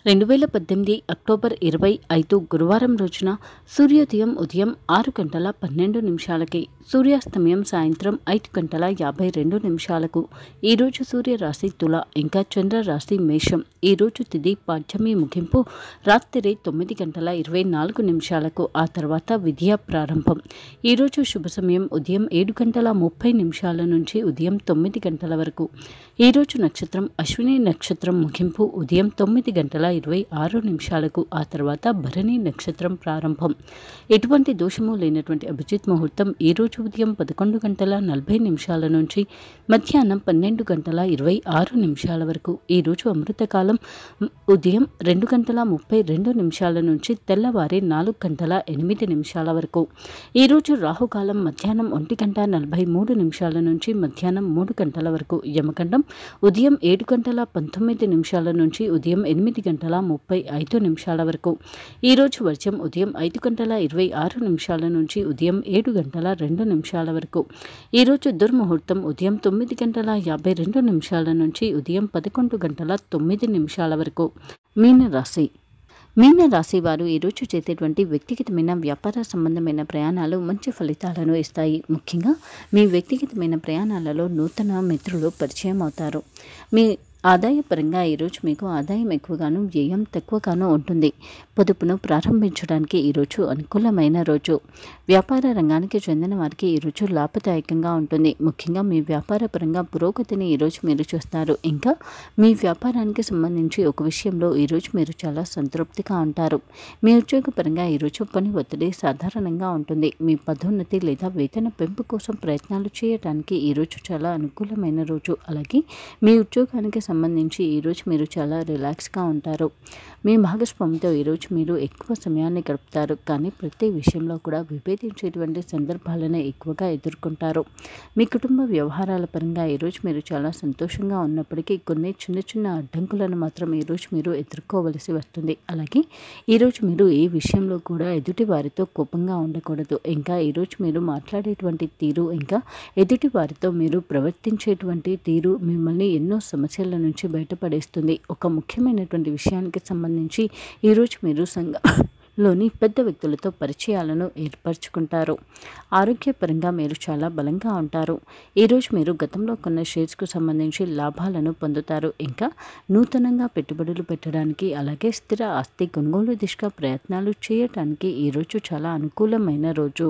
రెండు వేల పద్దెనిమిది అక్టోబర్ ఇరవై ఐదు గురువారం రోజున సూర్యోదయం ఉదయం ఆరు గంటల పన్నెండు నిమిషాలకి సూర్యాస్తమయం సాయంత్రం ఐదు గంటల యాభై రెండు నిమిషాలకు ఈరోజు సూర్య రాశి తుల ఇంకా చంద్ర రాశి మేషం ఈరోజు తిది పాఠ్యమి ముగింపు రాత్రి తొమ్మిది గంటల ఇరవై నాలుగు నిమిషాలకు ఆ తర్వాత విద్యా ప్రారంభం ఈరోజు శుభ సమయం ఉదయం ఏడు గంటల ముప్పై నిమిషాల నుంచి ఉదయం తొమ్మిది గంటల వరకు ఈరోజు నక్షత్రం అశ్విని నక్షత్రం ముగింపు ఉదయం తొమ్మిది గంటల ఇరవై ఆరు నిమిషాలకు ఆ తర్వాత భరణి నక్షత్రం ప్రారంభం ఎటువంటి దోషము లేనటువంటి అభిజిత్ ముహూర్తం ఈరోజు ఉదయం పదకొండు గంటల నలభై నిమిషాల నుంచి మధ్యాహ్నం పన్నెండు గంటల ఇరవై ఆరు నిమిషాల వరకు ఈరోజు అమృతకాలం ఉదయం రెండు గంటల ముప్పై రెండు నిమిషాల నుంచి తెల్లవారి నాలుగు గంటల ఎనిమిది నిమిషాల వరకు ఈరోజు రాహుకాలం మధ్యాహ్నం ఒంటి గంట నలభై మూడు నిమిషాల నుంచి మధ్యాహ్నం మూడు గంటల వరకు యమగండం ఉదయం ఏడు గంటల పంతొమ్మిది నిమిషాల నుంచి ఉదయం ఎనిమిది గంటల ముప్పై ఐదు నిమిషాల వరకు ఈరోజు వర్షం ఉదయం ఐదు గంటల ఇరవై ఆరు నిమిషాల నుంచి ఉదయం ఏడు గంటల రెండు నిమిషాల వరకు ఈరోజు దుర్ముహూర్తం ఉదయం తొమ్మిది గంటల యాభై రెండు నిమిషాల నుంచి ఉదయం పదకొండు గంటల తొమ్మిది నిమిషాల వరకు మీనరాశి మీన రాశి వారు ఈరోజు చేసేటువంటి వ్యక్తిగతమైన వ్యాపార సంబంధమైన ప్రయాణాలు మంచి ఫలితాలను ఇస్తాయి ముఖ్యంగా మీ వ్యక్తిగతమైన ప్రయాణాలలో నూతన మిత్రులు పరిచయం అవుతారు మీ ఆదాయపరంగా ఈరోజు మీకు ఆదాయం ఎక్కువగాను వ్యయం తక్కువగాను ఉంటుంది పొదుపును ప్రారంభించడానికి ఈరోజు అనుకూలమైన రోజు వ్యాపార రంగానికి చెందిన వారికి ఈరోజు లాభదాయకంగా ఉంటుంది ముఖ్యంగా మీ వ్యాపార పరంగా పురోగతిని ఈరోజు మీరు చూస్తారు ఇంకా మీ వ్యాపారానికి సంబంధించి ఒక విషయంలో ఈరోజు మీరు చాలా సంతృప్తిగా ఉంటారు మీ ఉద్యోగపరంగా ఈరోజు పని ఒత్తిడి సాధారణంగా ఉంటుంది మీ పదోన్నతి లేదా వేతన పెంపు కోసం ప్రయత్నాలు చేయడానికి ఈరోజు చాలా అనుకూలమైన రోజు అలాగే మీ ఉద్యోగానికి సంబంధించి ఈరోజు మీరు చాలా రిలాక్స్గా ఉంటారు మీ భాగస్వామితో ఈరోజు మీరు ఎక్కువ సమయాన్ని గడుపుతారు కానీ ప్రతి విషయంలో కూడా విభేదించేటువంటి సందర్భాలను ఎక్కువగా ఎదుర్కొంటారు మీ కుటుంబ వ్యవహారాల పరంగా ఈరోజు మీరు చాలా సంతోషంగా ఉన్నప్పటికీ కొన్ని చిన్న చిన్న అడ్డంకులను మాత్రం ఈరోజు మీరు ఎదుర్కోవలసి వస్తుంది అలాగే ఈరోజు మీరు ఏ విషయంలో కూడా ఎదుటి వారితో కోపంగా ఉండకూడదు ఇంకా ఈరోజు మీరు మాట్లాడేటువంటి తీరు ఇంకా ఎదుటి వారితో మీరు ప్రవర్తించేటువంటి తీరు మిమ్మల్ని ఎన్నో సమస్యల నుంచి బయటపడేస్తుంది ఒక ముఖ్యమైనటువంటి విషయానికి సంబంధించి ఈరోజు మీరు సంఘ లోని పెద్ద వ్యక్తులతో పరిచయాలను ఏర్పరచుకుంటారు ఆరోగ్యపరంగా మీరు చాలా బలంగా ఉంటారు ఈరోజు మీరు గతంలో కొన్న షేర్స్కు సంబంధించి లాభాలను పొందుతారు ఇంకా నూతనంగా పెట్టుబడులు పెట్టడానికి అలాగే స్థిర ఆస్తి కొనుగోలు దిశగా ప్రయత్నాలు చేయడానికి ఈరోజు చాలా అనుకూలమైన రోజు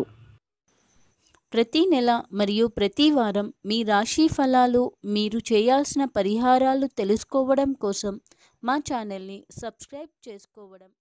ప్రతి నెల మరియు ప్రతి వారం మీ రాశి ఫలాలు మీరు చేయాల్సిన పరిహారాలు తెలుసుకోవడం కోసం మా ఛానల్ని సబ్స్క్రైబ్ చేసుకోవడం